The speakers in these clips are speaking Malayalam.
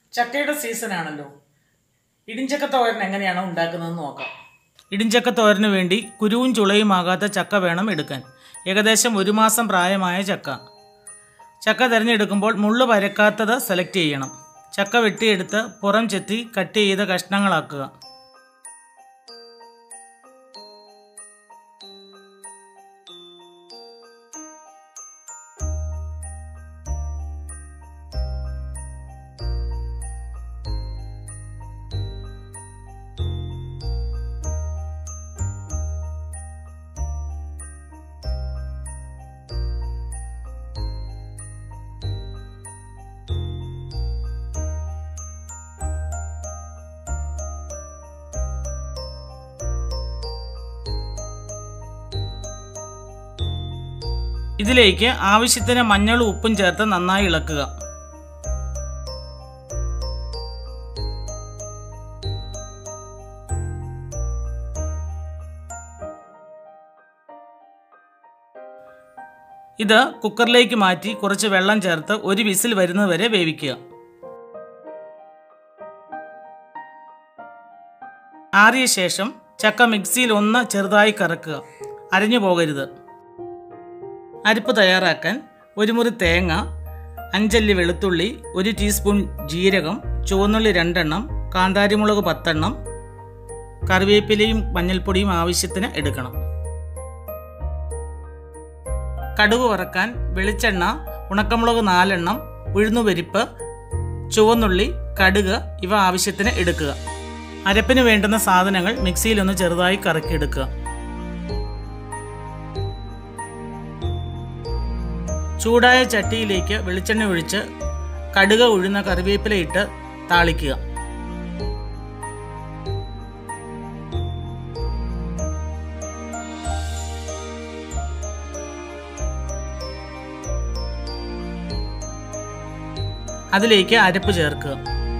ചക്കയുടെ സീസൺ ആണല്ലോ ഇടിഞ്ചക്ക തോരൻ എങ്ങനെയാണ് ഉണ്ടാക്കുന്നതെന്ന് നോക്കാം ഇടിഞ്ചക്ക തോരന് വേണ്ടി കുരുവും ചുളയുമാകാത്ത ചക്ക വേണം എടുക്കാൻ ഏകദേശം ഒരു മാസം പ്രായമായ ചക്ക ചക്ക തിരഞ്ഞെടുക്കുമ്പോൾ മുള്ളു പരക്കാത്തത് സെലക്ട് ചെയ്യണം ചക്ക വെട്ടിയെടുത്ത് പുറം ചെത്തി കട്ട് ചെയ്ത കഷ്ണങ്ങളാക്കുക ഇതിലേക്ക് ആവശ്യത്തിന് മഞ്ഞളും ഉപ്പും ചേർത്ത് നന്നായി ഇളക്കുക ഇത് കുക്കറിലേക്ക് മാറ്റി കുറച്ച് വെള്ളം ചേർത്ത് ഒരു വിസിൽ വരുന്നതുവരെ വേവിക്കുക ആറിയ ശേഷം ചക്ക മിക്സിയിൽ ഒന്ന് ചെറുതായി കറക്കുക അരഞ്ഞു പോകരുത് അരിപ്പ് തയ്യാറാക്കാൻ ഒരു മുറി തേങ്ങ അഞ്ചല്ലി വെളുത്തുള്ളി ഒരു ടീസ്പൂൺ ജീരകം ചുവന്നുള്ളി രണ്ടെണ്ണം കാന്താരിമുളക് പത്തെണ്ണം കറിവേപ്പിലയും മഞ്ഞൾപ്പൊടിയും ആവശ്യത്തിന് എടുക്കണം കടുക് വറക്കാൻ വെളിച്ചെണ്ണ ഉണക്കമുളക് നാലെണ്ണം ഉഴുന്നുപരിപ്പ് ചുവന്നുള്ളി കടുക് ഇവ ആവശ്യത്തിന് എടുക്കുക അരപ്പിന് വേണ്ടുന്ന സാധനങ്ങൾ മിക്സിയിൽ ഒന്ന് ചെറുതായി കറക്കിയെടുക്കുക ചൂടായ ചട്ടിയിലേക്ക് വെളിച്ചെണ്ണ ഒഴിച്ച് കടുക് ഉഴുന്ന കറിവേപ്പില ഇട്ട് താളിക്കുക അതിലേക്ക് അരപ്പ് ചേർക്കുക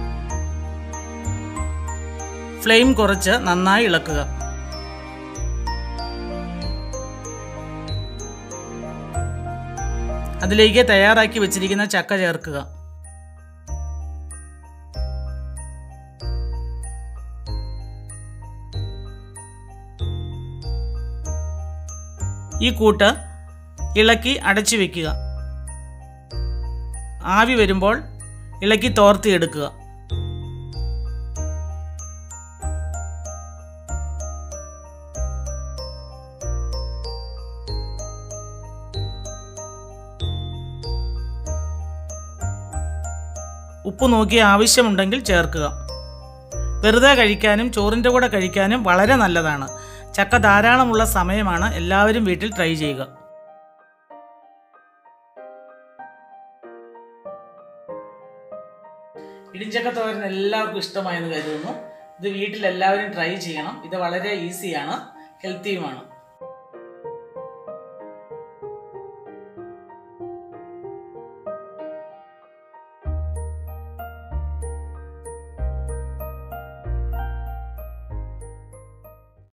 ഫ്ലെയിം കുറച്ച് നന്നായി ഇളക്കുക അതിലേക്ക് തയ്യാറാക്കി വെച്ചിരിക്കുന്ന ചക്ക ചേർക്കുക ഈ കൂട്ട് ഇളക്കി അടച്ചു വെക്കുക ആവി വരുമ്പോൾ ഇളക്കി തോർത്തിയെടുക്കുക ഉപ്പ് നോക്കി ആവശ്യമുണ്ടെങ്കിൽ ചേർക്കുക വെറുതെ കഴിക്കാനും ചോറിൻ്റെ കൂടെ കഴിക്കാനും വളരെ നല്ലതാണ് ചക്ക ധാരാളമുള്ള സമയമാണ് എല്ലാവരും വീട്ടിൽ ട്രൈ ചെയ്യുക ഇടിഞ്ചക്ക തോരൻ എല്ലാവർക്കും ഇഷ്ടമായെന്ന് കരുതുന്നു ഇത് വീട്ടിൽ എല്ലാവരും ട്രൈ ചെയ്യണം ഇത് വളരെ ഈസിയാണ് ഹെൽത്തിയുമാണ്